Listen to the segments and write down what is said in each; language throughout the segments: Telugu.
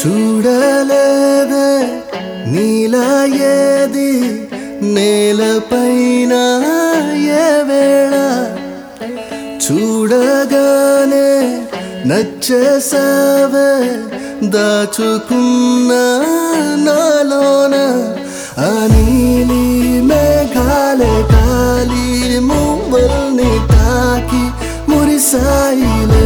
చూడలేదే నీలా ఏది నేలపైన ఏ వేళ చూడగానే నచ్చేసావే దాచుకున్న నాలోన ఆ నీలి మేఘాలే కాలి మువ్వల్ని తాకి మురిసాయిలే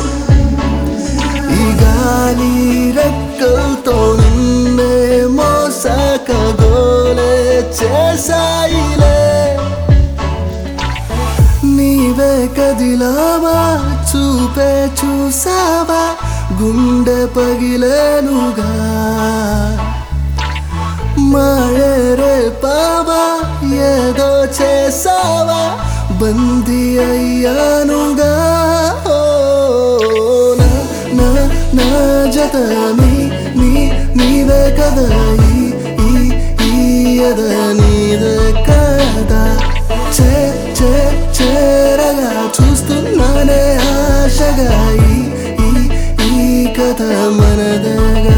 ఈ గాలి రెక్కలతో నిన్నే మోసాక గోలే చేసాయిలే నీవే కదిలావా చూపే చూసావా గుండె పగిలేనుగా మాయరే పావా ఏదో చేసావా బందీ అయ్యానుగా ఓ, నా నా నా జత నీ నీ నీవే కదా ఈ ఈ ఈ ఎద నీదే కదా చే చే చేరగా చూస్తున్నానే ఆశగా ఈ ఈ ఈ కథ మనదగా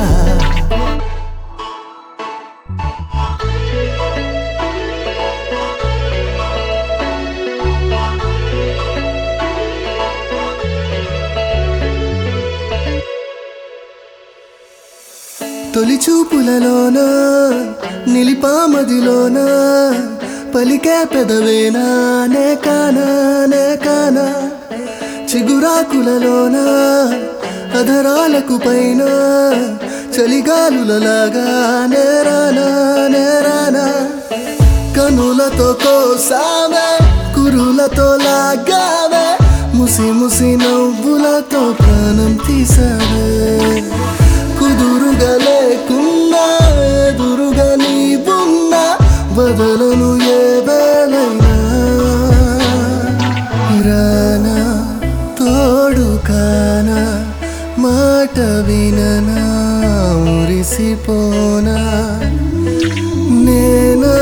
తొలి చూపులలోన నిలిపామదిలోన పలికే పెదవేనా నే కానా నే కానా చిగురాకులలోన అధరాలకు పైన చలిగాలులలాగా నేరానా నేరానా కనులతో కోసావే కురులతో లాగావే ముసి ముసి నవ్వులతో ప్రాణం తీసావే కుదురుగా లేకున్నా ఎదురుగా నీవున్నా వదలను ఏ వేళైనా రానా తోడు కానా మాట విననా మురిసిపోనా నేనా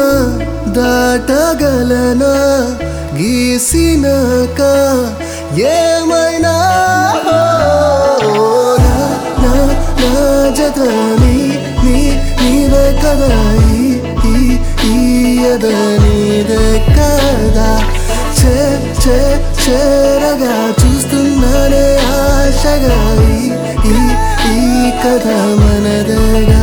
దాటగలనా గీసినాక ఏమైనా ఓ, నా నా నా జత నీ నీ నీవే కదా ఈ ఈ ఈ ఎద నీదే కదా చే చే చేరగా చూస్తున్నానే ఆశగా ఈ ఈ ఈ కథ మనదగా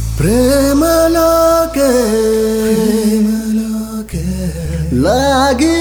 ప్రేమలోకే ప్రేమలోకే లాగి